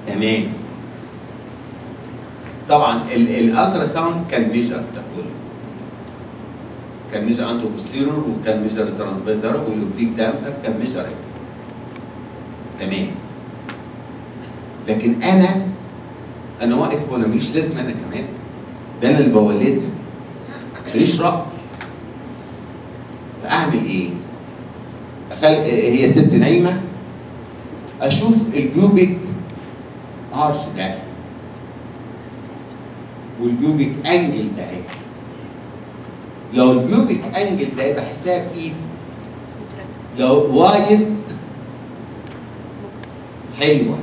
تمام طبعا الالترا ساوند كان ميجر ده كله كان ميجر انترو بوستيرور وكان ميجر ترانسبيتر والاوبليك دامتر كان ميجر تمام لكن انا انا واقف وانا مش لازم انا كمان ده انا اللي بولدها ماليش راي فاعمل ايه؟ أخل... هي ست نايمه اشوف البيوبيك ارش ده والبيوبيك انجل ده اهي لو البيوبيك انجل ده بحسها بايد لو وايد حلوه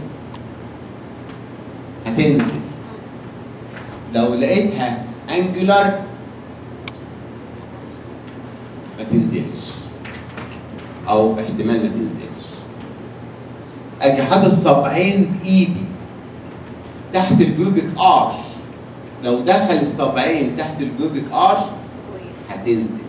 هتنزل لو لقيتها انجولار ما تنزلش او احتمال ما تنزلش اجي حاطط الصبعين بايدي تحت البيوبيك ارش لو دخل الصبعين تحت البيوبيك ارش كويس هتنزل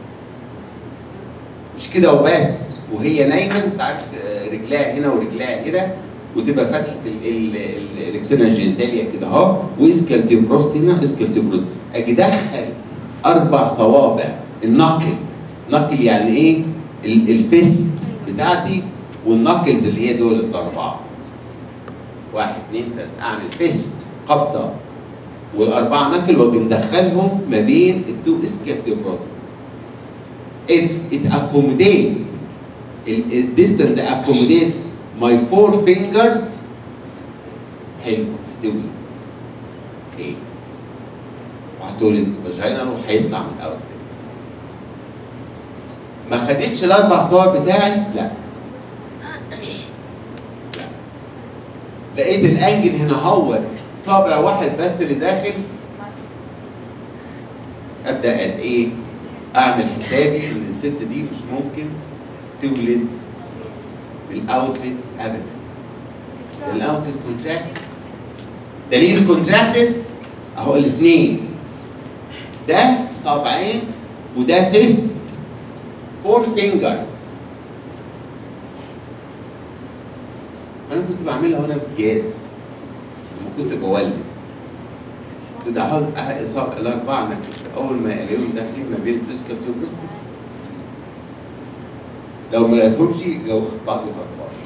مش كده وبس وهي نايمه انت عارف آه، رجلها هنا ورجلها هنا وتبقى فتحه الاكسنا جينيتاليا كده اهو واسكالتيبروست هنا اسكالتيبروست اجي ادخل اربع صوابع النقل نقل يعني ايه؟ ال- الفيست بتاعتي والنقلز اللي هي دول الاربعه واحد اثنين ثلاثه اعمل فيست قبضه والاربعه نقل وبندخلهم ما بين التو اسكالتيبروست if it accommodate ال- is distant accommodate my four fingers حلو هتولد اوكي وهتولد فاجينال وهيطلع من الاول ما خدتش الاربع صور بتاعي لا لا لقيت الانجل هنا هو صابع واحد بس اللي داخل ابدا قد ايه اعمل حسابي ان الست دي مش ممكن تولد بالاوتلت ابدا الاوتلت كونتراكت دليل الكونتراكتد اهو الاثنين ده صابعين وده فيست فور فينجرز انا كنت بعملها وانا امتياز لما كنت بولد كنت احط أح- إصابة الاربعه نكش اول ما الاقيهم داخلين ما بين الفيسكال توبرستي لو ما لقيتهمش لو بعض الاربعه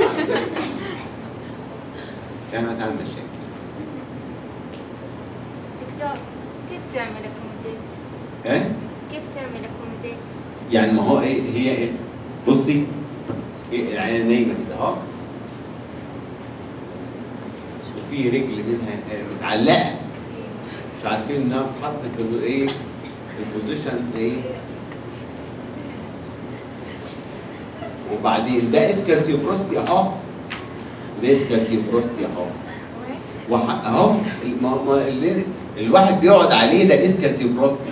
كانت عن مشاكل دكتور كيف تعمل اكوموديت؟ ها كيف تعمل اكوموديت؟ يعني ما هو ايه هي ايه بصي إيه العينه نايمه كده اهو وفي رجل منها آه، متعلقه مش عارفين انها اتحط في ال- ايه البوزيشن ايه وبعدين ده اسكالتيوبروستي اهو وده اسكالتيوبروستي اهو وح- اهو الم- ما- اللي الواحد بيقعد عليه ده الاسكالتيوبروستي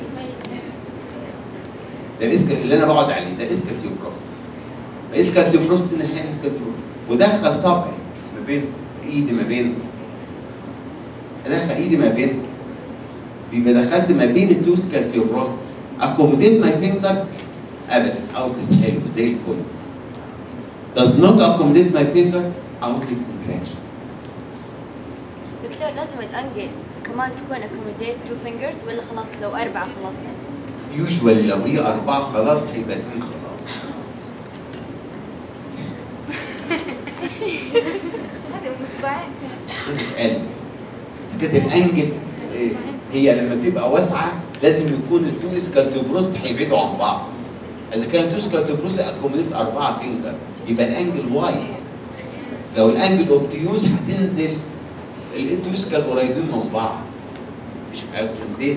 ده الاسكال اللي انا بقعد عليه ده الاسكالتيوبروست الاسكالتيوبروست ناحيه الاسكالتيوبروست ودخل صبعي ما بين ايدي ما بين ادخل ايدي ما بين يبقى دخلت ما بين التو سكالتيوبروست اكوموديت ماي فينجر ابدا اوتلت حلو زي الفل does not accommodate my finger outlet contraction دكتور لازم الانجل كمان تكون اكوموديت تو فينجرز ولا خلاص لو اربعه خلاص يوجوالي لو هي أربعة خلاص هيبقى اتنين خلاص هذا مصبعين قلب إذا كانت الأنجل إيه، هي لما تبقى واسعة لازم يكون التو اسكالتوبروست هيبعدوا عن بعض إذا كان التو اسكالتوبروست أكوموديت أربعة فينجر يبقى الأنجل وايد لو الأنجل أوبتيوز هتنزل التو اسكال قريبين من بعض مش أكوموديت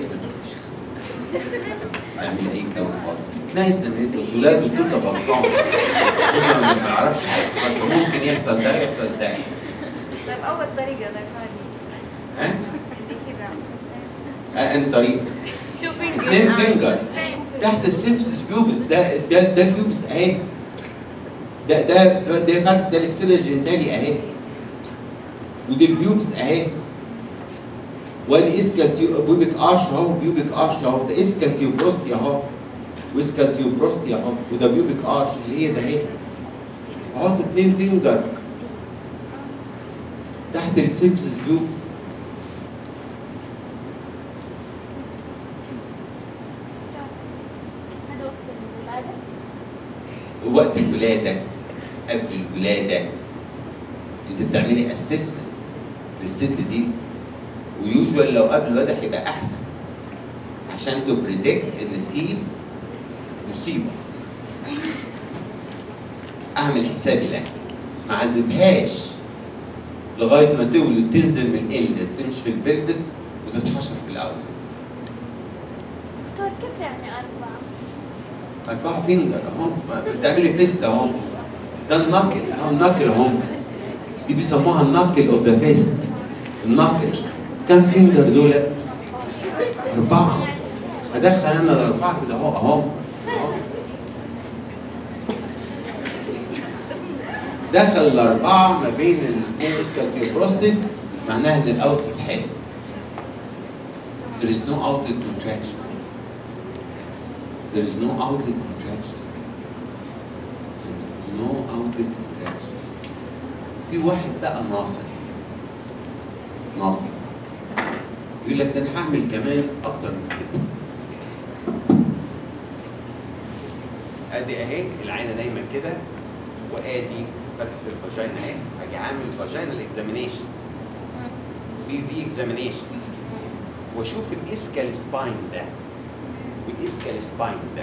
اعمل اي كلام خالص لا يستمر ولاد الدكتور ده غلطان هو ما بيعرفش حاجه ممكن يحصل ده يحصل ده طيب اول طريقه طيب هذه ها اللي كذا آه، انهي طريقه تو اثنين فينجر تحت السيمسس بيوبس ده ده ده البيوبس اهي ده ده ده فات ده الاكسلر جينيتالي اهي ودي البيوبس اهي وادي اسكال تيو بيوبيك ارش اهو بيوبيك ارش اهو ده اسكال تيوبروستي اهو واسكال تيوبروستي اهو وده بيوبيك ارش اللي هي ده اهي احط اتنين فينجر تحت السيبسس بيوبس هذا وقت الولادة وقت الولاده قبل الولاده انت بتعملي اسسمنت للست دي ويوجوال لو قبل الولاده هيبقى احسن عشان تبريدكت ان في مصيبه اعمل حسابي لها ما عذبهاش لغايه ما تولد تنزل من القله تمشي في البلبس وتتحشر في الاول دكتور كيف يعني أربعة؟ أربعة فينجر أهو بتعملي فيست أهو ده النقل أهو النقل أهو دي بيسموها النقل أوف ذا فيست النقل كم فينجر دول؟ أربعة أدخل أنا الأربعة كده أهو أهو أهو. دخل الأربعة ما بين الفيسكال بروستيس معناها إن الأوتلت حلو There is no outlet contraction There is no outlet contraction. No outlet contraction. في واحد بقى ناصر. ناصر. يقول لك ده انا هعمل كمان اكتر من كده. ادي اهي العينه نايمه كده وادي فتحه الفاجينا اهي اجي عامل فاجينال اكزامينيشن بي في اكزامينيشن واشوف الاسكال سباين ده والاسكال سباين ده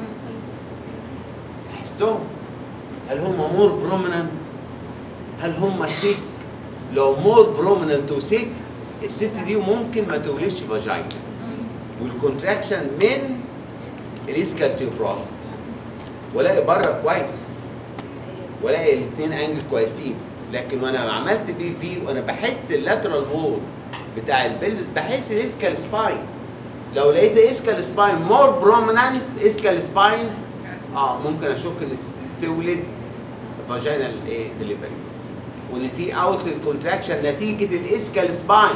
احسهم هل هم مور بروميننت هل هم سيك لو مور بروميننت وسيك الست دي ممكن ما تولدش فاجينا والكونتراكشن من الاسكال تيوبروس والاقي بره كويس والاقي الاثنين انجل كويسين لكن وانا عملت بي في وانا بحس اللاترال وول بتاع البلبس بحس الاسكال سباين لو لقيت اسكال سباين مور بروميننت اسكال سباين اه ممكن اشك ان الست دي تولد فاجينال ايه ديليفري وان في اوتلت كونتراكشن نتيجه الاسكال سباين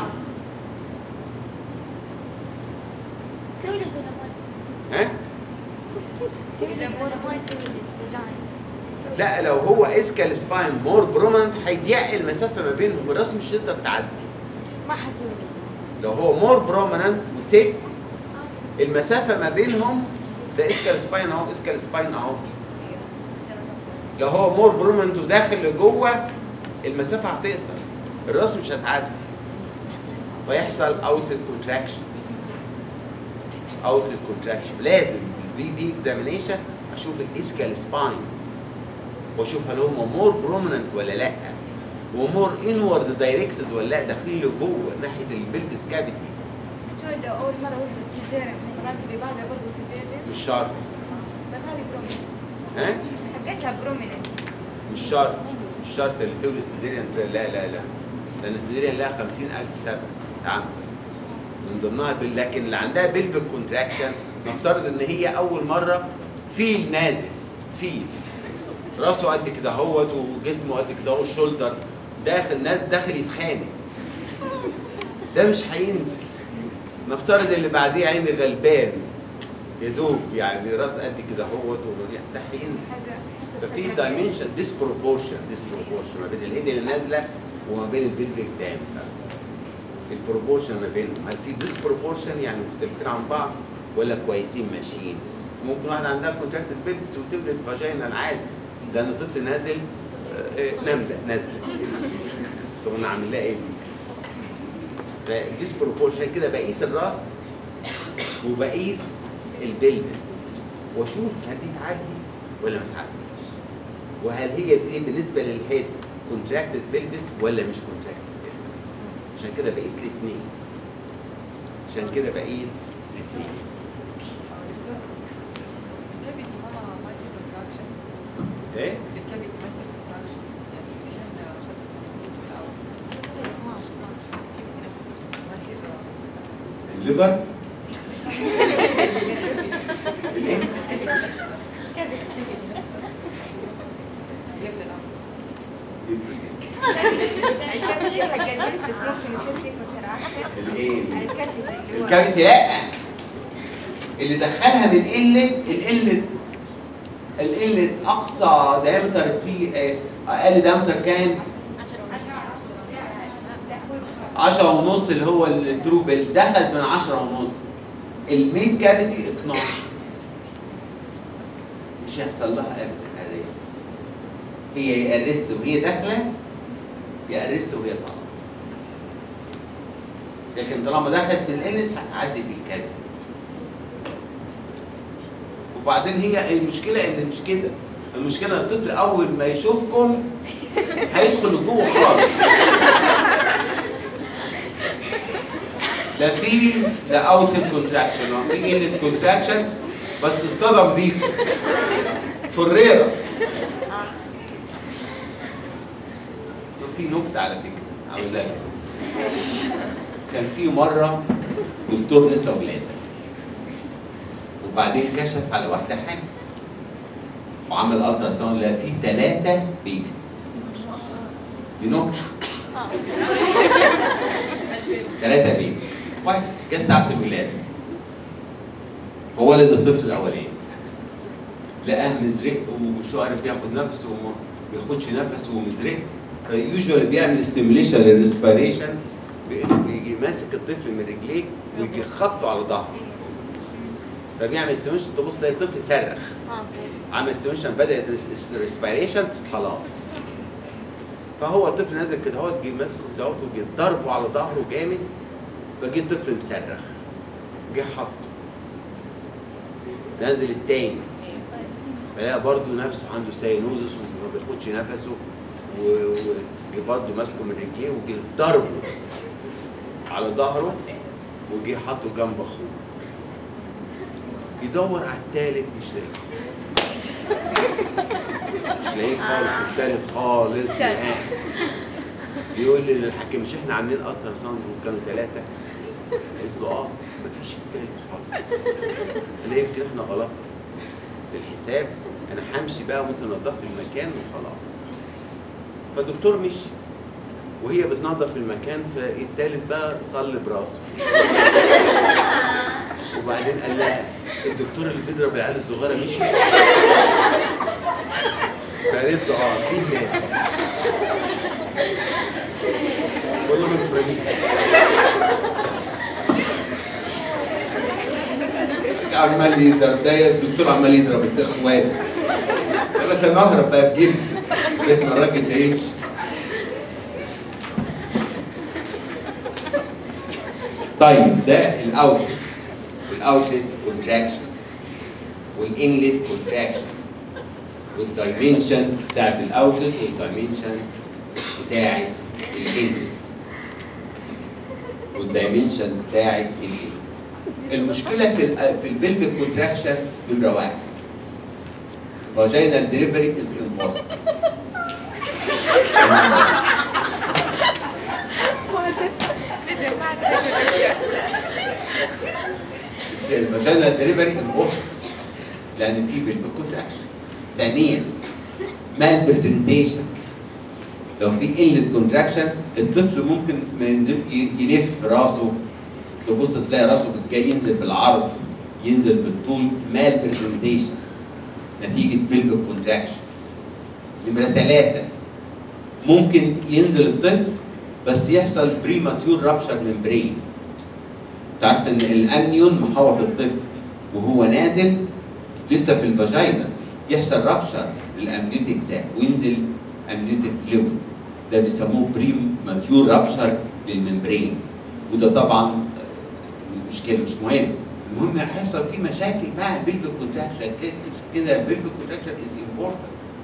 تولد ولا ما ها تولد ولا ما تولد رجعنا لا لو هو اسكال سباين مور بروميننت هيضيق المسافه ما بينهم الراس مش هتقدر تعدي ما حتولد لو هو مور بروميننت وسيك المسافه ما بينهم ده اسكال سباين اهو اسكال سباين اهو لو هو مور بروميننت وداخل لجوه المسافه هتقصر الراس مش هتعدي فيحصل اوتلت كونتراكشن اوتلت كونتراكشن لازم البي في اكزامينيشن اشوف الاسكال سباين واشوف هل هم مور بروميننت ولا لا ومور انورد دايركتد ولا لا داخلين لجوه ناحيه البلبس كافيتي شو لو اول مره ولدت سيزيريان مرات اللي بعدها برضه سيزيريان مش شرط ده هذه بروميننت ها حقتها بروميننت مش شرط مش شرط اللي تولد سيزيريان لا لا لا لان السيزيريان لها 50000 سبب تعمل من ضمنها البل... لكن اللي عندها بلفيك كونتراكشن نفترض ان هي اول مره فيل نازل فيل راسه قد كده اهوت وجسمه قد كده اهو الشولدر داخل نا- داخل يتخانق ده مش هينزل نفترض اللي بعديه عيني غلبان يا دوب يعني راس قد كده اهوت ورجع ده هينزل هذا ففي دايمنشن ديسبروبورشن ديسبروبورشن ما بين الهيد اللي نازله وما بين البلفيك دام البروبورشن ما بينهم هل في ديسبروبورشن يعني مختلفين عن بعض ولا كويسين ماشيين ممكن واحده عندها كونتراكتد بيلبس وتولد فاجينا عادي لان الطفل نازل آه، آه، نمله نازله طب انا عامل لها ايه دي؟ فالديسبروبورشن كده بقيس الراس وبقيس البلبس واشوف هل دي تعدي ولا ما تعديش وهل هي بتبقى بالنسبه للهيد كونتراكتد بلبس ولا مش كونتراكتد بلبس عشان كده بقيس الاثنين عشان كده بقيس الاثنين الكبدي ما ما يصير كونتراكشن ايه الكبدي ما يصير كونتراكشن يعني احنا شد الكبدي نفسه ما يصير الليفر الايه قبل الامر الكافيتي حق البنسس ممكن يصير فيه كونتراكشن الايه الكافيتي اللي هو الكافيتي لا اللي دخلها من قله القله القله اقصى دايمتر فيه آه، اقل دايمتر كام 10 ونص اللي هو التروبل دخل من 10 ونص الميد كافيتي 12 مش هيحصل لها ارست هي يا ارست وهي داخله يا ارست وهي طالعه لكن طالما دخلت في الانت هتعدي في الكافيتي وبعدين هي المشكله ان مش كده المشكله ان الطفل اول ما يشوفكم هيدخل لجوه خالص لا في لا اوت كونتراكشن ولا في انت كونتراكشن بس اصطدم بيكم فريره في نكته على فكره عاوزها لك. كان في مره دكتور لسه ولاده وبعدين كشف على واحده حامل وعمل الترا ساوند لقى فيه ثلاثه بيبيز دي نكته ثلاثه بيبيز كويس جه ساعه الولاده فولد الطفل الاولاني لقاه مزرق ومش عارف ياخد نفسه وما بياخدش نفسه ومزرق فيوجوالي بيعمل ستيميليشن للريسبيريشن بانه بيجي ماسك الطفل من رجليه ويجي خبطه على ظهره فبيعمل ستيميليشن تبص تلاقي الطفل صرخ عمل ستيميليشن بدات الريسبيريشن خلاص فهو الطفل نازل كده اهوت جه ماسكه كده اهوت وجه ضربه على ظهره جامد فجه الطفل مصرخ جه حطه نازل التاني فلاقى برضه نفسه عنده ساينوزس وما بياخدش نفسه وجه برضه ماسكه من رجليه وجه ضربه على ظهره وجه حطه جنب اخوه يدور على التالت مش لاقيه خالص مش لاقيه خالص التالت خالص نهائي يقول لي للحكيم مش احنا عاملين الترا ساوند وكانوا ثلاثه قلت له اه مفيش التالت خالص انا يمكن احنا غلط في الحساب انا همشي بقى وانت نضف المكان وخلاص فالدكتور مشي وهي بتنظف المكان فالتالت بقى طل براسه وبعدين قال لها الدكتور اللي بيضرب العيال الصغيره مشي فقالت له اه اكيد مات والله ما انت فاهمين عمال يضرب ده الدكتور عمال يضرب الاخوات قال لك انا اهرب بقى بجلد لغايه ما الراجل ده يمشي طيب ده الاوتلت والاوتلت كونتراكشن والانلت كونتراكشن والدايمنشنز بتاعت الاوتلت والدايمنشنز بتاعت الانلت والدايمنشنز بتاعت الانلت المشكله في ال في البلفيك كونتراكشن نمره واحد vaginal delivery is impossible الفاجينال دليفري impossible لان في بلفيك كونتراكشن ثانيا مال برزنتيشن لو في قله كونتراكشن الطفل ممكن ما ينزل ي- يلف راسه تبص تلاقي راسه جاي ينزل بالعرض ينزل بالطول مال برزنتيشن نتيجه بلفيك كونتراكشن نمره ثلاثه ممكن ينزل الطفل بس يحصل بريماتيور رابشر ممبرين تعرف ان الامنيون محوط الطفل وهو نازل لسه في الفاجينا يحصل رابشر للامنيوتيك ساك وينزل امنيوتيك فلويد ده بيسموه بريم ماتيور رابشر للممبرين وده طبعا آه، مشكله مش مهم المهم هيحصل فيه مشاكل مع البلفيك كونتراكشن كده البلفيك كونتراكشن از امبورتنت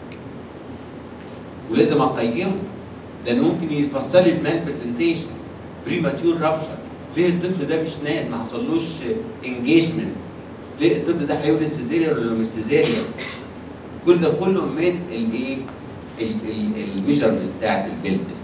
ولازم اقيمه لان ممكن يفسر لي المان برزنتيشن بريماتيور رابشر ليه الطفل ده مش نايم ما حصلوش انجيجمنت ليه الطفل ده هيولد سيزيريان ولا مش سيزيريان كل ده كله من الايه الميجرمنت بتاعت البلبس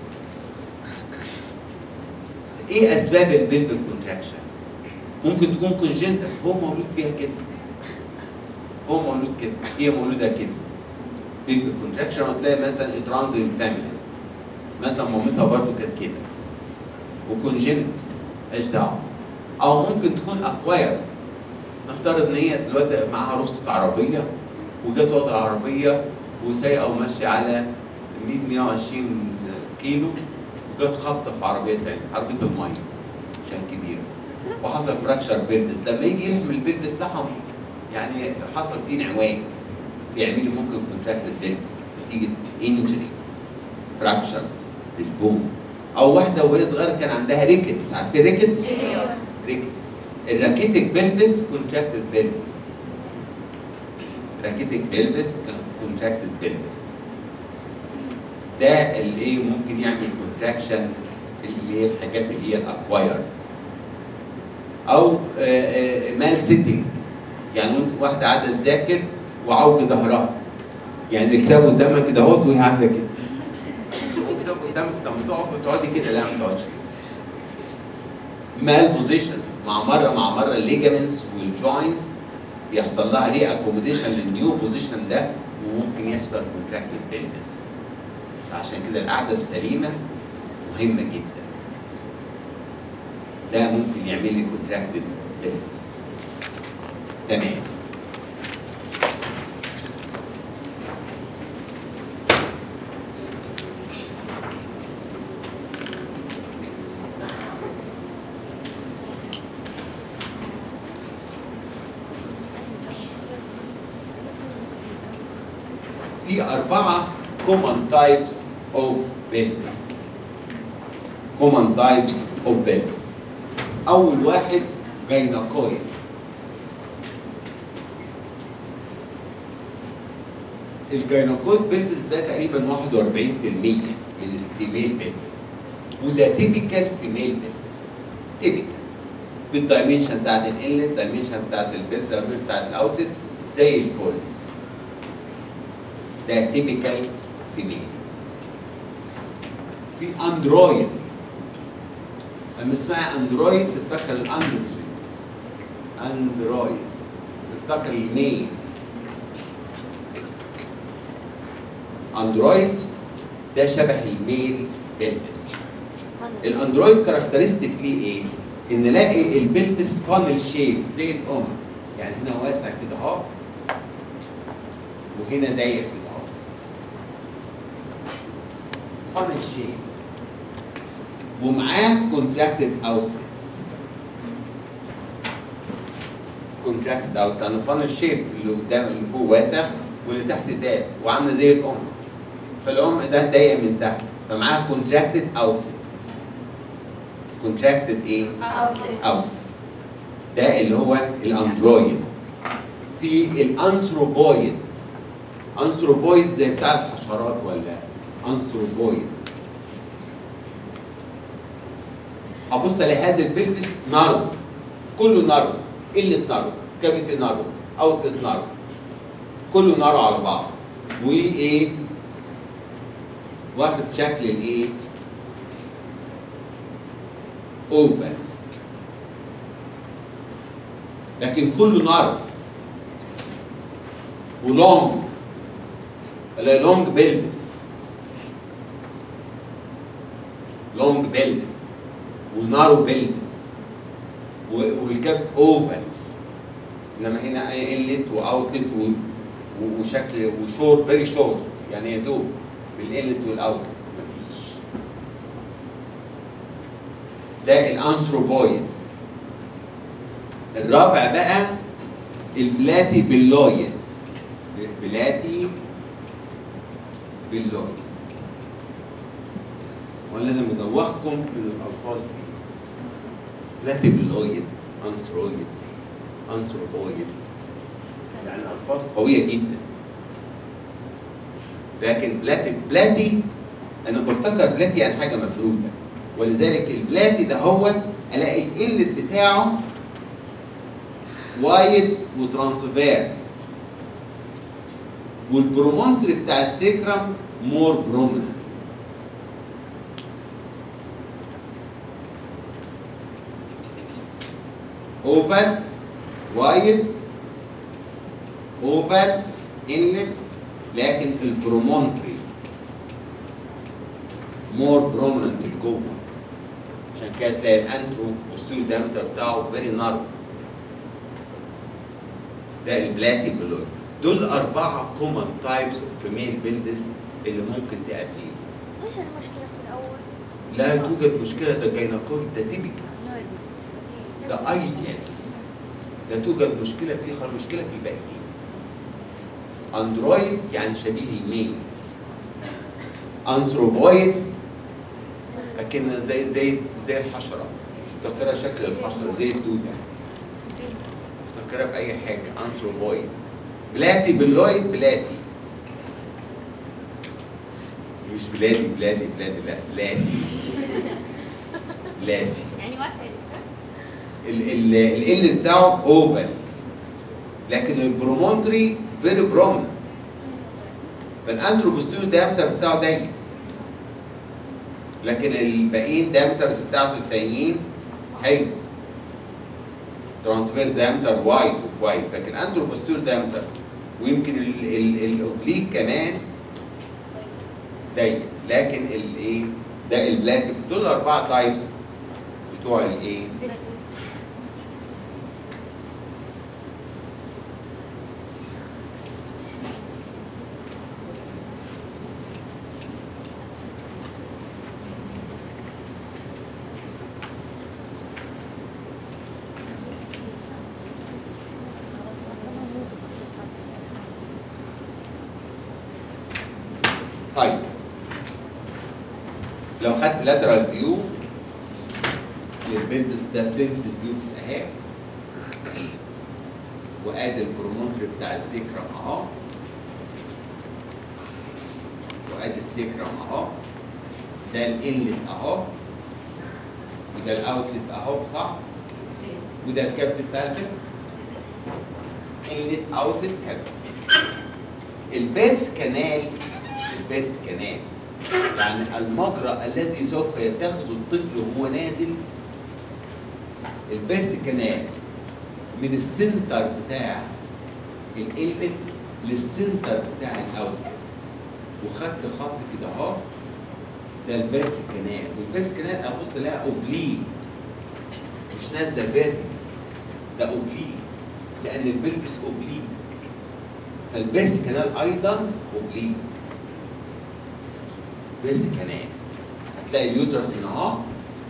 ايه اسباب البلفيك كونتراكشن ممكن تكون كونجنتال هو مولود بيها كده هو مولود كده هي مولوده كده بلفيك كونتراكشن وتلاقي مثلا ترانزيت فاميليز مثلا مامتها برضو كانت كده وكونجنت مالهاش دعوه او ممكن تكون اكواير نفترض ان هي دلوقتي معاها رخصه عربيه وجت واخده العربيه وسايقه وماشيه على 100 120 كيلو جت خبطه في عربيه تانية عربيه الميه عشان كبيره وحصل فراكشر بيلبس لما يجي يحمل البيلبس لحم يعني حصل فيه انعواج بيعمل لي ممكن كونتراكتد بيلبس نتيجه انجري فراكشرز للبون او واحده وهي صغيره كان عندها ريكتس عارفين ريكتس؟ ريكتس الراكيتك بيلبس كونتراكتد بيلبس راكيتك بيلبس كونتراكتد بيلبس ده اللي ايه ممكن يعمل كونتراكشن اللي هي الحاجات اللي هي الاكواير او مال سيتنج يعني وانت- واحده قاعده تذاكر وعوج ظهرها يعني الكتاب قدامك كده اهوت وهي عامله كده الكتاب قدامك طب ما تقف وتقعدي كده لا ما تقعدش مال بوزيشن مع مره مع مره الليجامنتس والجوينتس بيحصل لها ري اكوموديشن للنيو بوزيشن ده وممكن يحصل كونتراكتد بيلبس عشان كده القعده السليمه مهمه جدا ده ممكن يعمل لي كونتراكتد بيلبس تمام في أربعة common types of pelvis. common types of pelvis. أول واحد جاينكويد. الجاينكويد بيلبس ده تقريبا 41% من الفيميل بيلبس. وده تيبيكال فيميل بيلبس. تيبيكال. بالدايمنشن بتاعت الانلت، الدايمنشن بتاعت البيت، الدايمنشن بتاعت الاوتلت زي الفل. ده تيبيكال فيميل في اندرويد لما اسمعي اندرويد تفتكر الاندروجين اندرويد تفتكر الميل اندرويدز ده شبه الميل بيلبس الاندرويد كاركترستيك ليه ايه؟ ان نلاقي البلبس فانل شيب زي الام يعني هنا واسع كده اهو وهنا ضيق كده اهو فانل شيب ومعاه كونتراكتد اوتلت كونتراكتد اوتلت لانه فانل شيب اللي قدام اللي فوق واسع واللي تحت ضيق وعامله زي الام فالام ده ضيق من تحت فمعاه كونتراكتد اوتلت كونتراكتد ايه؟ اوت ده اللي هو الاندرويد في الانثروبويد انثروبويد زي بتاع الحشرات ولا انثروبويد ابص الاقي هذا البلبس نارو كله نارو قله نارو كافيتي نارو اوتلت نارو كله نارو على بعض وايه واخد شكل الايه اوفر لكن كله نارو ولونج الاقي لونج بيلبس لونج بيلبس ونارو بيلبس و- والكف اوفر انما هنا انلت واوتلت و- و- وشكل وشورت فيري شورت يعني يا دوب بالانلت والاوتلت مفيش ده الانثروبويد الرابع بقى البلاتي باللويد بلاتي باللويد وانا لازم ادوخكم من الالفاظ دي بلاتي باللويد انثرويد انثروبويد يعني الفاظ قويه جدا لكن بلاتي بلاتي انا بفتكر بلاتي يعني حاجه مفروده ولذلك البلاتي ده هو الاقي الانلت بتاعه وايد وترانسفيرس والبرومونتري بتاع السيكرم مور بروميننت اوفر وايد اوفر انلت لكن البرومونتري مور بروميننت لجوه عشان كده تلاقي الانترو والسيو دامتر بتاعه فيري نارو ده البلاتي بلويد دول أربعة common types of female builders اللي ممكن تقابليه ايش المشكلة في الأول؟ لا توجد مشكله ده الجينكويد ده تيبيكال ده ايديال لا توجد مشكله فيه خالص مشكله في الباقيين اندرويد يعني شبيه الميل انثروبويد لكن زي زي زي الحشره افتكرها شكل الحشره زي الدوده افتكرها باي حاجه انثروبويد بلاتي بلويد بلاتي مش بلادي بلادي بلادي لا بلاتي بلاتي يعني واسع يا دكتور ال ال بتاعه اوفال لكن البرومونتري فيري برومننت فالانتروبوستيريو دايمتر بتاعه ضيق لكن الباقيين دايمترز بتاعته التانيين حلو ترانسفيرس دايمتر وايد وكويس لكن انتروبوستيريو دايمتر ويمكن ال- ال- الاوبليك كمان ضيق لكن الايه ده البلاك دول اربعه تايبس بتوع الايه طيب لو خدت لاترال فيو للبنتس ده سيمسس ديوبس اهي وادي البرومونتري بتاع السيكرم اهو وادي السيكرم اهو ده الانلت اهو وده الاوتلت اهو صح وده الكابت بتاع البنتس انلت اوتلت كابت الباس كانال الباس كانال يعني المجرى الذي سوف يتخذه الطفل وهو نازل الباس كانال من السنتر بتاع الانلت للسنتر بتاع الاوتلت وخدت خط كده اهو ده الباس كانال والباس كانال ابص لها اوبليك مش نازله فيرتيكال ده اوبليك لان البلبس اوبليك فالباس كانال ايضا اوبليك باس كانال هتلاقي اليوترس هنا اهو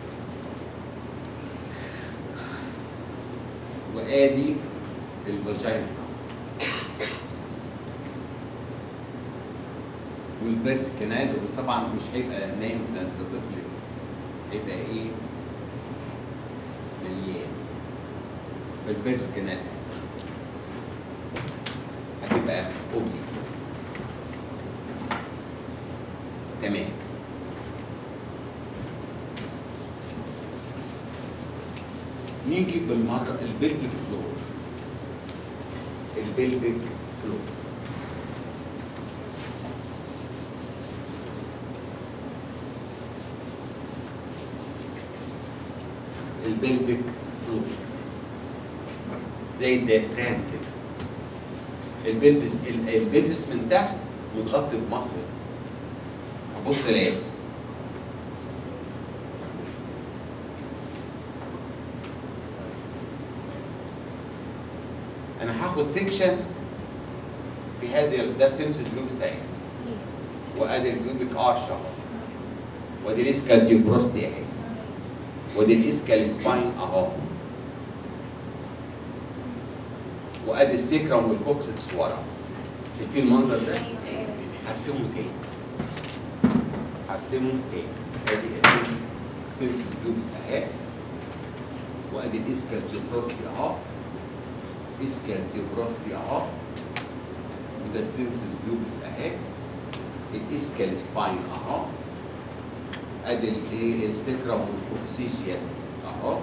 وادي الفاجينا والباس كانال وطبعا مش هيبقى نايم ده انت طفل هيبقى ايه مليان فالباس كانال هتبقى اوبلي تمام نيجي بالمره البلبك فلور البلبك فلور البلبك فلور زي الديافرام كده البلبس ال- البلبس من تحت متغطي بمصل هبص الاقي انا هاخد سيكشن في هذه ال- ده سيمسس بلوبس اهي وادي البيوبيك ارش اهو وادي الاسكال تيوبروستي اهي وادي الاسكال سباين اهو وادي السيكرم والكوكسكس ورا شايفين المنظر ده؟ هرسمه تاني هرسمه تاني ادي سيمسس بلوبس اهي وادي الاسكال تيوبروستي اهو اسكال تيوبروستي اهو وده السيمسس بلوبس اهي الاسكال سباين اهو ادي الايه السكرم والكوكسيجياس اهو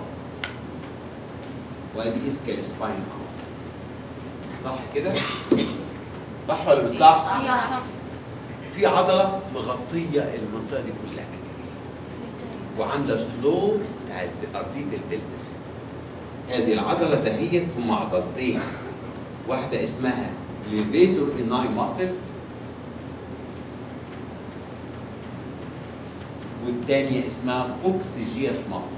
وادي اسكال سباين اهو صح كده؟ صح ولا مش صح؟ في عضله مغطيه المنطقه دي كلها وعامله الفلور بتاع ارضيه البلبس هذه العضله دهيت هم عضلتين واحده اسمها ليفيتور اناي ماسل والثانيه اسمها اوكسيجياس ماسل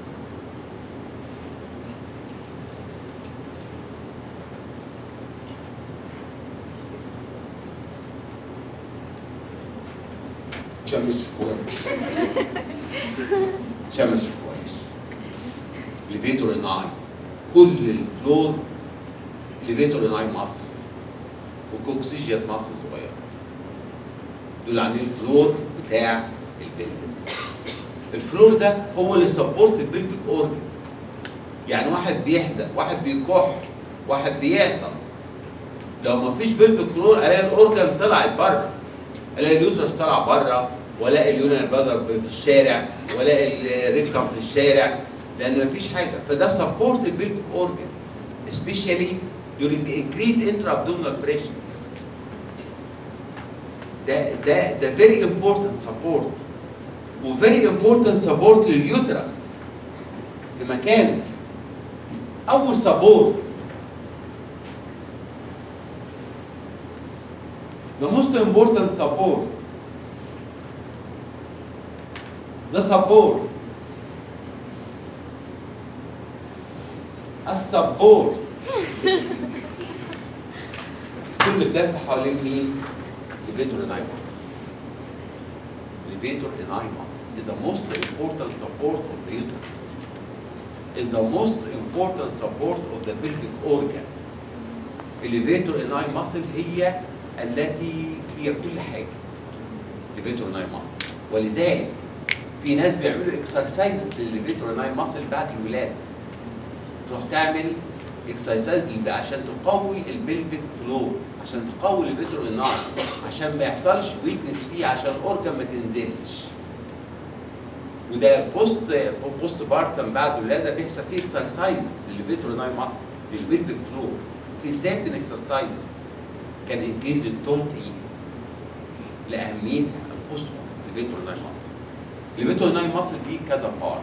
عشان مش فوق عشان ما تشوفوهاش ليفيتور ان اي كل الفلور ليفيتور ان اي مصر وكوكسيجياس مصر صغيره دول عاملين الفلور بتاع البلفس الفلور ده هو اللي سبورت البلفيك اورجن يعني واحد بيحزق واحد بيكح واحد بيعطس لو ما فيش بلفيك فلور الاقي الاورجن طلعت بره الاقي اليوترس طلع بره والاقي اليونان بضرب في الشارع والاقي الريكتم في الشارع لان ما فيش حاجه فده سبورت البلفيك اورجن especially during increased intra-abdominal pressure ده ده ده very important support و very important support لليوترس في مكانه اول support the most important support the support السبورت كل تلف حوالين مين؟ ليفيتور ان اي ماسل ليفيتور ان اي ماسل is the most important support of the uterus is the most important support of the pelvic organ elevator in eye muscle هي التي هي كل حاجه elevator in eye muscle ولذلك في ناس بيعملوا اكسرسايزز للليفيتور ان اي ماسل بعد الولاده تروح تعمل اكسرسايز عشان تقوي البلفيك فلو عشان تقوي الفيترو النار عشان ما يحصلش ويكنس فيه عشان الاورجن ما تنزلش وده بوست بوست بارتم بعد الولاده بيحصل فيه اكسرسايزز للفيترو ناي ماسل للبلفيك فلو في سيرتن اكسرسايزز كان انكيز التوم فيه لاهميتها القصوى للفيترو ناي ماسل الفيترو ناي ماسل دي كذا بارت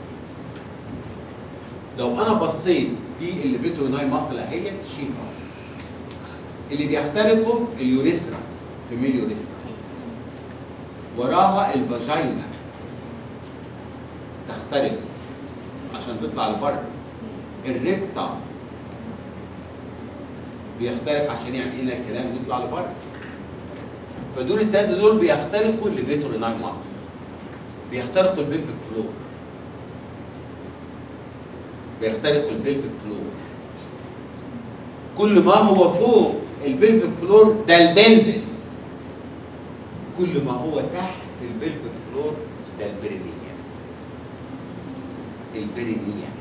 لو انا بصيت في الليفيتروناي ماسل اهيت شيء اللي بيخترقوا اليوريثرا فيميل يوريثرا وراها الفاجينا تخترق عشان تطلع لبره الريكتم بيخترق عشان يعمل لنا الكلام ويطلع لبره فدول التلاته دول بيخترقوا الليفيتروناي ماسل بيخترقوا البلفيك فلور بيخترق البلفيك فلور كل ما هو فوق البلفيك فلور ده البلفس كل ما هو تحت البلفيك فلور ده البرينيا البرينيا